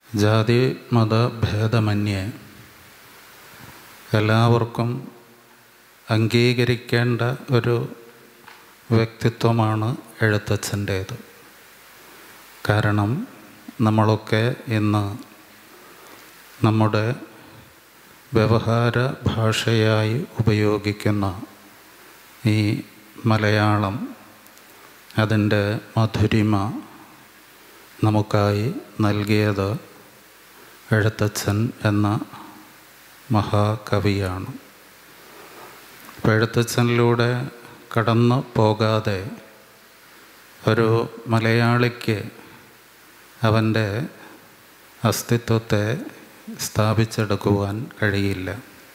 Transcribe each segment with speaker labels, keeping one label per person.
Speaker 1: ജാതി മത ഭേദമന്യേ എല്ലാവർക്കും അംഗീകരിക്കേണ്ട ഒരു വ്യക്തിത്വമാണ് എഴുത്തച്ഛൻ്റേത് കാരണം നമ്മളൊക്കെ ഇന്ന് നമ്മുടെ വ്യവഹാര ഭാഷയായി ഉപയോഗിക്കുന്ന ഈ മലയാളം അതിൻ്റെ മധുരിമ നമുക്കായി നൽകിയത് എഴുത്തച്ഛൻ എന്ന മഹാകവിയാണ് അപ്പോൾ എഴുത്തച്ഛനിലൂടെ കടന്നു പോകാതെ ഒരു മലയാളിക്ക് അവൻ്റെ അസ്തിത്വത്തെ സ്ഥാപിച്ചെടുക്കുവാൻ കഴിയില്ല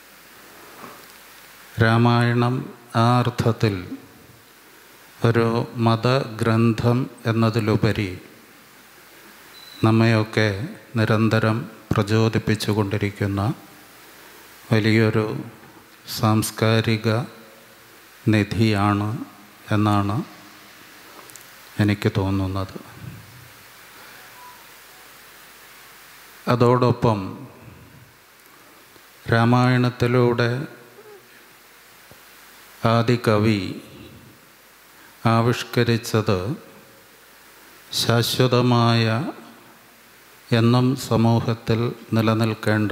Speaker 1: രാമായണം ആ അർത്ഥത്തിൽ ഒരു മതഗ്രന്ഥം എന്നതിലുപരി നമ്മയൊക്കെ നിരന്തരം പ്രചോദിപ്പിച്ചുകൊണ്ടിരിക്കുന്ന വലിയൊരു സാംസ്കാരിക നിധിയാണ് എന്നാണ് എനിക്ക് തോന്നുന്നത് അതോടൊപ്പം രാമായണത്തിലൂടെ ആദികവി ആവിഷ്കരിച്ചത് ശാശ്വതമായ എന്നും സമൂഹത്തിൽ നിലനിൽക്കേണ്ട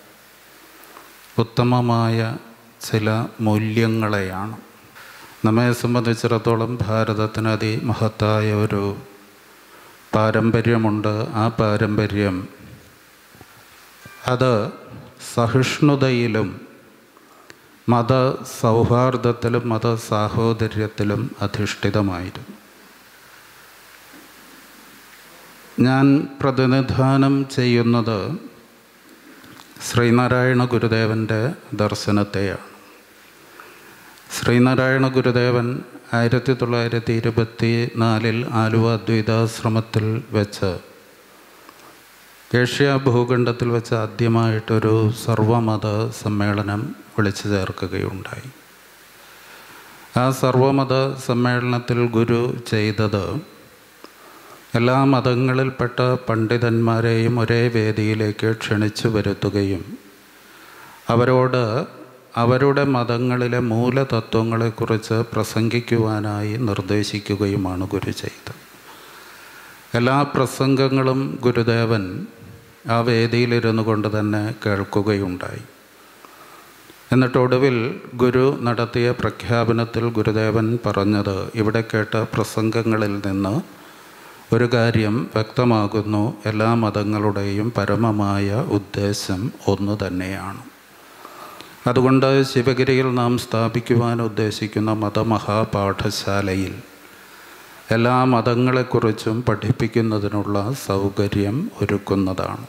Speaker 1: ഉത്തമമായ ചില മൂല്യങ്ങളെയാണ് നമ്മെ സംബന്ധിച്ചിടത്തോളം ഭാരതത്തിന് അതിമഹത്തായ ഒരു പാരമ്പര്യമുണ്ട് ആ പാരമ്പര്യം അത് സഹിഷ്ണുതയിലും മത സൗഹാർദ്ദത്തിലും മത സാഹോദര്യത്തിലും അധിഷ്ഠിതമായിരുന്നു ഞാൻ പ്രതിനിധാനം ചെയ്യുന്നത് ശ്രീനാരായണ ഗുരുദേവൻ്റെ ദർശനത്തെയാണ് ശ്രീനാരായണ ഗുരുദേവൻ ആയിരത്തി തൊള്ളായിരത്തി ഇരുപത്തി നാലിൽ ആലുവ ദ്വൈതാശ്രമത്തിൽ വെച്ച് ഏഷ്യ ഭൂഖണ്ഡത്തിൽ വെച്ച് ആദ്യമായിട്ടൊരു സർവമത സമ്മേളനം വിളിച്ചു ചേർക്കുകയുണ്ടായി ആ സർവമത സമ്മേളനത്തിൽ ഗുരു ചെയ്തത് എല്ലാ മതങ്ങളിൽപ്പെട്ട പണ്ഡിതന്മാരെയും ഒരേ വേദിയിലേക്ക് ക്ഷണിച്ചു വരുത്തുകയും അവരോട് അവരുടെ മതങ്ങളിലെ മൂലതത്വങ്ങളെക്കുറിച്ച് പ്രസംഗിക്കുവാനായി നിർദ്ദേശിക്കുകയുമാണ് ഗുരു ചെയ്തത് എല്ലാ പ്രസംഗങ്ങളും ഗുരുദേവൻ ആ വേദിയിലിരുന്നു കൊണ്ട് തന്നെ കേൾക്കുകയുണ്ടായി എന്നിട്ട് ഒടുവിൽ ഗുരു നടത്തിയ പ്രഖ്യാപനത്തിൽ ഗുരുദേവൻ പറഞ്ഞത് ഇവിടെ കേട്ട പ്രസംഗങ്ങളിൽ നിന്ന് ഒരു കാര്യം വ്യക്തമാകുന്നു എല്ലാ മതങ്ങളുടെയും പരമമായ ഉദ്ദേശം ഒന്നു തന്നെയാണ് അതുകൊണ്ട് ശിവഗിരിയിൽ നാം സ്ഥാപിക്കുവാൻ ഉദ്ദേശിക്കുന്ന മതമഹാപാഠശാലയിൽ എല്ലാ മതങ്ങളെക്കുറിച്ചും പഠിപ്പിക്കുന്നതിനുള്ള സൗകര്യം ഒരുക്കുന്നതാണ്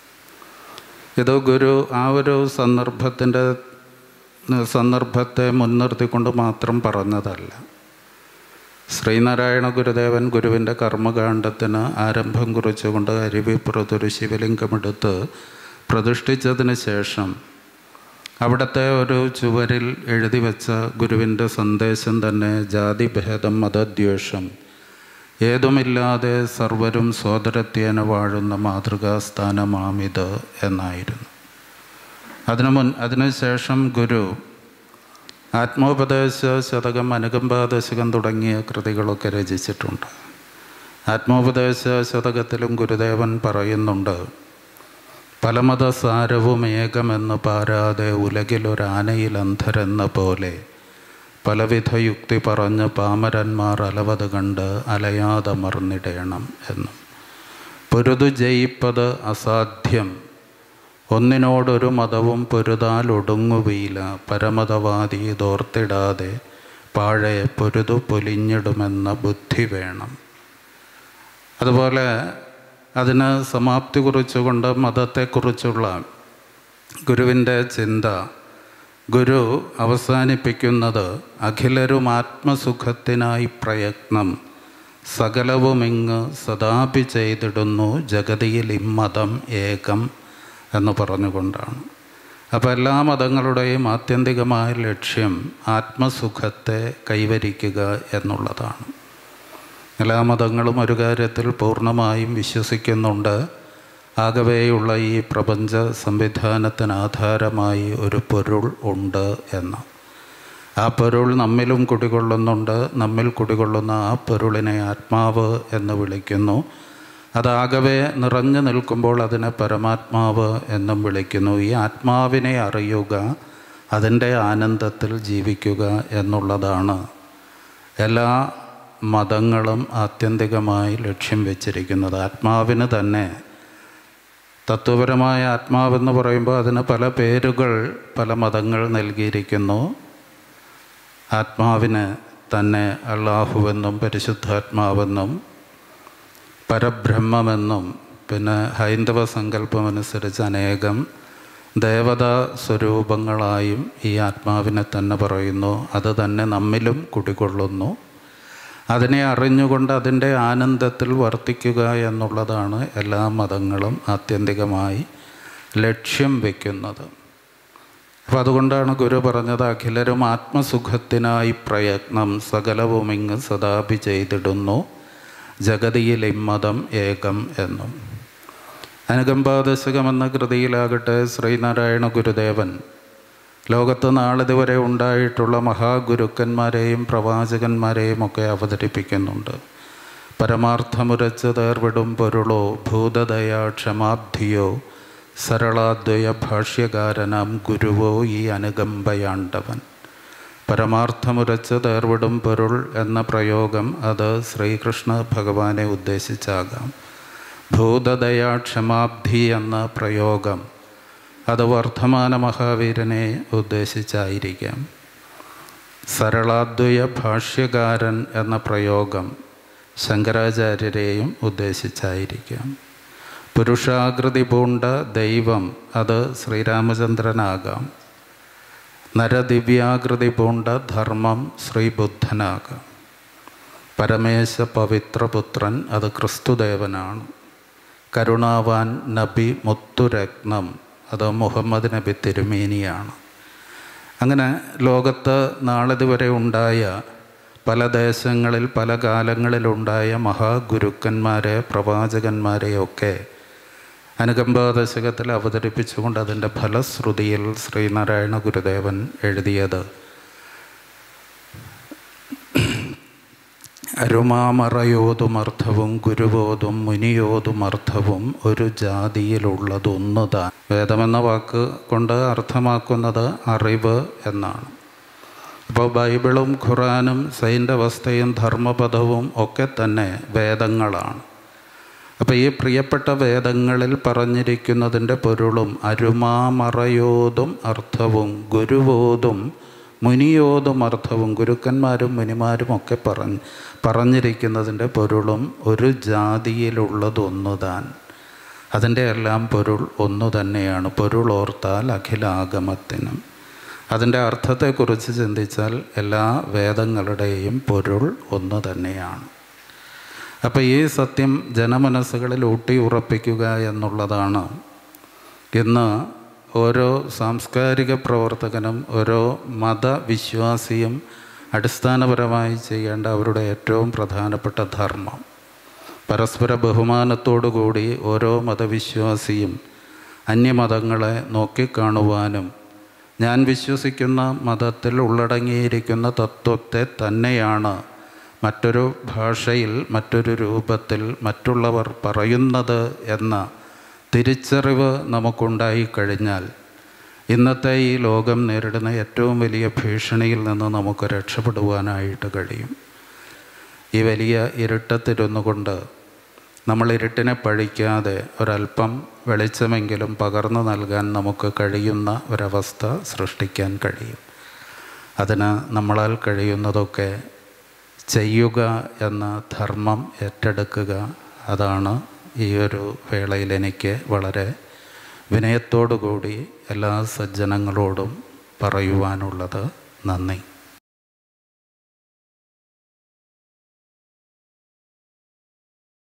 Speaker 1: ഇത് ഗുരു ആ ഒരു സന്ദർഭത്തിൻ്റെ സന്ദർഭത്തെ മുൻനിർത്തിക്കൊണ്ട് മാത്രം പറഞ്ഞതല്ല ശ്രീനാരായണ ഗുരുദേവൻ ഗുരുവിൻ്റെ കർമ്മകാണ്ഡത്തിന് ആരംഭം കുറിച്ചുകൊണ്ട് അരുവിപ്പുറത്തൊരു ശിവലിംഗമെടുത്ത് പ്രതിഷ്ഠിച്ചതിന് ശേഷം അവിടുത്തെ ഒരു ചുവരിൽ എഴുതി വെച്ച ഗുരുവിൻ്റെ സന്ദേശം തന്നെ ജാതിഭേദം മതദ്വേഷം ഏതുമില്ലാതെ സർവരും സോദരത്യേന വാഴുന്ന മാതൃകാസ്ഥാനമാമിത് എന്നായിരുന്നു അതിനു മുൻ അതിനുശേഷം ഗുരു ആത്മോപദേശ ശതകം അനുകമ്പാദശകം തുടങ്ങിയ കൃതികളൊക്കെ രചിച്ചിട്ടുണ്ട് ആത്മോപദേശ ശതകത്തിലും ഗുരുദേവൻ പറയുന്നുണ്ട് പലമതസാരവും ഏകമെന്ന് പാരാതെ ഉലകിലൊരാനയിൽ അന്ധരെന്ന പോലെ പലവിധ യുക്തി പറഞ്ഞ് പാമരന്മാർ അലവത് കണ്ട് അലയാതമർന്നിടയണം എന്നും പൊരുതു ജയിപ്പത് അസാധ്യം ഒന്നിനോടൊരു മതവും പൊരുതാൽ ഒടുങ്ങുകയില്ല പരമതവാദി തോർത്തിടാതെ പാഴയെ പൊരുതു പൊലിഞ്ഞിടുമെന്ന ബുദ്ധി വേണം അതുപോലെ അതിന് സമാപ്തി കുറിച്ചുകൊണ്ട് മതത്തെക്കുറിച്ചുള്ള ഗുരുവിൻ്റെ ചിന്ത ഗുരു അവസാനിപ്പിക്കുന്നത് അഖിലരും ആത്മസുഖത്തിനായി പ്രയത്നം സകലവുമിങ്ങ് സദാപി ചെയ്തിടുന്നു ജഗതിയിൽ ഇമ്മതം ഏകം എന്ന് പറഞ്ഞുകൊണ്ടാണ് അപ്പോൾ എല്ലാ മതങ്ങളുടെയും ആത്യന്തികമായ ലക്ഷ്യം ആത്മസുഖത്തെ കൈവരിക്കുക എന്നുള്ളതാണ് എല്ലാ മതങ്ങളും ഒരു കാര്യത്തിൽ പൂർണ്ണമായും വിശ്വസിക്കുന്നുണ്ട് ആകവേയുള്ള ഈ പ്രപഞ്ച സംവിധാനത്തിന് ആധാരമായി ഒരു പൊരുൾ ഉണ്ട് എന്ന് ആ പൊരുൾ നമ്മിലും കുടികൊള്ളുന്നുണ്ട് നമ്മിൽ കുടികൊള്ളുന്ന ആ പൊരുളിനെ ആത്മാവ് എന്ന് വിളിക്കുന്നു അതാകവേ നിറഞ്ഞു നിൽക്കുമ്പോൾ അതിനെ പരമാത്മാവ് എന്നും വിളിക്കുന്നു ഈ ആത്മാവിനെ അറിയുക അതിൻ്റെ ആനന്ദത്തിൽ ജീവിക്കുക എന്നുള്ളതാണ് എല്ലാ മതങ്ങളും ആത്യന്തികമായി ലക്ഷ്യം വെച്ചിരിക്കുന്നത് ആത്മാവിന് തന്നെ തത്വപരമായ ആത്മാവെന്ന് പറയുമ്പോൾ അതിന് പല പേരുകൾ പല മതങ്ങൾ നൽകിയിരിക്കുന്നു ആത്മാവിന് തന്നെ അള്ളാഹുവെന്നും പരിശുദ്ധാത്മാവെന്നും പരബ്രഹ്മമെന്നും പിന്നെ ഹൈന്ദവ സങ്കല്പമനുസരിച്ച് അനേകം ദേവതാ സ്വരൂപങ്ങളായും ഈ ആത്മാവിനെ തന്നെ പറയുന്നു അത് തന്നെ നമ്മിലും കുടികൊള്ളുന്നു അതിനെ അറിഞ്ഞുകൊണ്ട് അതിൻ്റെ ആനന്ദത്തിൽ വർത്തിക്കുക എന്നുള്ളതാണ് എല്ലാ മതങ്ങളും ആത്യന്തികമായി ലക്ഷ്യം വയ്ക്കുന്നത് അപ്പം അതുകൊണ്ടാണ് ഗുരു പറഞ്ഞത് അഖിലരും ആത്മസുഖത്തിനായി പ്രയത്നം സകലവും ഇങ്ങ് സദാപി ചെയ്തിടുന്നു ജഗതിയിൽ ഇമ്മതം ഏകം എന്നും അനുകമ്പാദശകം എന്ന കൃതിയിലാകട്ടെ ശ്രീനാരായണ ഗുരുദേവൻ ലോകത്ത് നാളിതുവരെ ഉണ്ടായിട്ടുള്ള മഹാഗുരുക്കന്മാരെയും പ്രവാചകന്മാരെയും ഒക്കെ അവതരിപ്പിക്കുന്നുണ്ട് പരമാർത്ഥമുരച്ച് തേർവിടും പൊരുളോ ഭൂതദയ ക്ഷമാബ്ധിയോ സരളാദ്വയ ഭാഷ്യകാരനാം ഗുരുവോ ഈ അനുകമ്പയാണ്ടവൻ പരമാർത്ഥമുരച്ച് തേർവിടും പൊരുൾ എന്ന പ്രയോഗം അത് ശ്രീകൃഷ്ണ ഭഗവാനെ ഉദ്ദേശിച്ചാകാം ഭൂതദയ ക്ഷമാബ്ധി എന്ന പ്രയോഗം അത് വർദ്ധമാന മഹാവീരനെ ഉദ്ദേശിച്ചായിരിക്കാം സരളാദ്വയ ഭാഷ്യകാരൻ എന്ന പ്രയോഗം ശങ്കരാചാര്യരെയും ഉദ്ദേശിച്ചായിരിക്കാം പുരുഷാകൃതി പൂണ്ട ദൈവം അത് ശ്രീരാമചന്ദ്രനാകാം നരദിവ്യാകൃതി പൂണ്ട ധർമ്മം ശ്രീബുദ്ധനാകാം പരമേശ പവിത്രപുത്രൻ അത് ക്രിസ്തുദേവനാണ് കരുണാവാൻ നബി മുത്തുരത്നം അത് മുഹമ്മദ് നബി തിരുമേനിയാണ് അങ്ങനെ ലോകത്ത് നാളിതുവരെ ഉണ്ടായ പല ദേശങ്ങളിൽ പല കാലങ്ങളിലുണ്ടായ മഹാഗുരുക്കന്മാരെ പ്രവാചകന്മാരെയൊക്കെ അനുകമ്പാദശകത്തിൽ അവതരിപ്പിച്ചുകൊണ്ട് അതിൻ്റെ ഫലശ്രുതിയിൽ ശ്രീനാരായണ ഗുരുദേവൻ എഴുതിയത് അരുമാമറയോതുമർത്ഥവും ഗുരുവോതും മുനിയോതുമർത്ഥവും ഒരു ജാതിയിലുള്ളതൊന്നുതാൻ വേദമെന്ന വാക്ക് കൊണ്ട് അർത്ഥമാക്കുന്നത് അറിവ് എന്നാണ് അപ്പോൾ ബൈബിളും ഖുറാനും സൈൻ്റെ ധർമ്മപദവും ഒക്കെ തന്നെ വേദങ്ങളാണ് അപ്പോൾ ഈ പ്രിയപ്പെട്ട വേദങ്ങളിൽ പറഞ്ഞിരിക്കുന്നതിൻ്റെ പൊരുളും അരുമാമറയോതും അർത്ഥവും ഗുരുവോതും മുനിയോതും അർത്ഥവും ഗുരുക്കന്മാരും മുനിമാരും ഒക്കെ പറഞ്ഞ് പറഞ്ഞിരിക്കുന്നതിൻ്റെ പൊരുളും ഒരു ജാതിയിലുള്ളതൊന്നു താൻ അതിൻ്റെ എല്ലാം പൊരുൾ ഒന്നു തന്നെയാണ് പൊരുൾ ഓർത്താൽ അഖിലാഗമത്തിനും അതിൻ്റെ അർത്ഥത്തെക്കുറിച്ച് ചിന്തിച്ചാൽ എല്ലാ വേദങ്ങളുടെയും പൊരുൾ ഒന്ന് തന്നെയാണ് അപ്പോൾ ഈ സത്യം ജനമനസ്സുകളിൽ ഊട്ടി ഉറപ്പിക്കുക എന്നുള്ളതാണ് ഇന്ന് ഓരോ സാംസ്കാരിക പ്രവർത്തകനും ഓരോ മതവിശ്വാസിയും അടിസ്ഥാനപരമായി ചെയ്യേണ്ട അവരുടെ ഏറ്റവും പ്രധാനപ്പെട്ട ധർമ്മം പരസ്പര ബഹുമാനത്തോടുകൂടി ഓരോ മതവിശ്വാസിയും അന്യമതങ്ങളെ നോക്കിക്കാണുവാനും ഞാൻ വിശ്വസിക്കുന്ന മതത്തിൽ ഉള്ളടങ്ങിയിരിക്കുന്ന തത്വത്തെ തന്നെയാണ് മറ്റൊരു ഭാഷയിൽ മറ്റൊരു രൂപത്തിൽ മറ്റുള്ളവർ പറയുന്നത് എന്ന തിരിച്ചറിവ് നമുക്കുണ്ടായി കഴിഞ്ഞാൽ ഇന്നത്തെ ഈ ലോകം നേരിടുന്ന ഏറ്റവും വലിയ ഭീഷണിയിൽ നിന്ന് നമുക്ക് രക്ഷപ്പെടുവാനായിട്ട് കഴിയും ഈ വലിയ ഇരുട്ടത്തിരുന്നു കൊണ്ട് നമ്മൾ ഇരുട്ടിനെ പഴിക്കാതെ ഒരല്പം വെളിച്ചമെങ്കിലും പകർന്നു നൽകാൻ നമുക്ക് കഴിയുന്ന ഒരവസ്ഥ സൃഷ്ടിക്കാൻ കഴിയും അതിന് നമ്മളാൽ കഴിയുന്നതൊക്കെ ചെയ്യുക എന്ന ധർമ്മം ഏറ്റെടുക്കുക അതാണ് ഈ ഒരു വേളയിൽ എനിക്ക് വളരെ വിനയത്തോടു കൂടി എല്ലാ സജ്ജനങ്ങളോടും പറയുവാനുള്ളത് നന്ദി